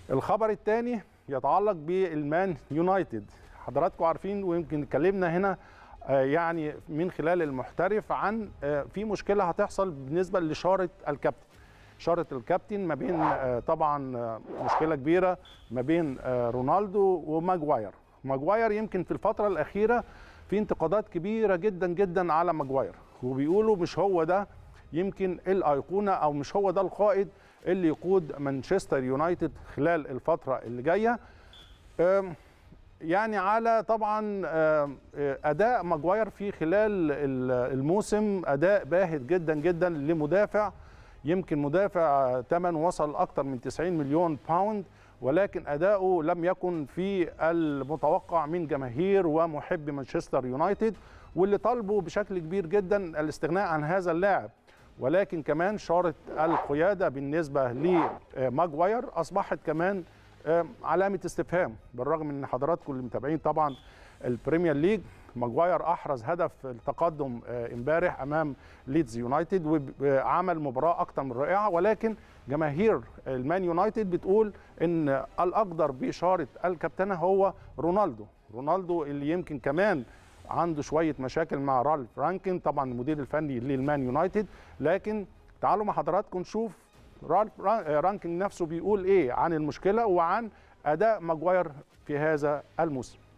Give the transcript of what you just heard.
الخبر الثاني يتعلق بالمان يونايتد حضراتكم عارفين ويمكن اتكلمنا هنا آه، يعني من خلال المحترف عن آه، في مشكله هتحصل بالنسبه لشاره الكابتن شاره الكابتن ما بين آه، طبعا آه، مشكله كبيره ما بين آه، رونالدو وماجواير ماجواير يمكن في الفتره الاخيره في انتقادات كبيره جدا جدا على ماجواير وبيقولوا مش هو ده يمكن الايقونه او مش هو ده القائد اللي يقود مانشستر يونايتد خلال الفتره اللي جايه أم، يعني على طبعا أم، اداء ماجواير في خلال ال- الموسم اداء باهت جدا جدا لمدافع يمكن مدافع ثمن وصل اكثر من 90 مليون باوند ولكن اداؤه لم يكن في المتوقع من جماهير ومحبي مانشستر يونايتد واللي طالبوا بشكل كبير جدا الاستغناء عن هذا اللاعب ولكن كمان شارة القيادة بالنسبة لماجواير أصبحت كمان آه، علامة استفهام بالرغم من حضراتكم اللي متابعين طبعا البريمير ليج ماجواير أحرز هدف التقدم آه، امبارح أمام ليدز يونايتد وعمل مباراة أكثر من رائعة ولكن جماهير المان يونايتد بتقول إن الأقدر بإشارة الكابتنة هو رونالدو رونالدو اللي يمكن كمان عنده شويه مشاكل مع رالف رانكن طبعا المدير الفني للمان يونايتد لكن تعالوا مع حضراتكم نشوف رالف را- رانكن نفسه بيقول ايه عن المشكله وعن اداء ماجواير في هذا الموسم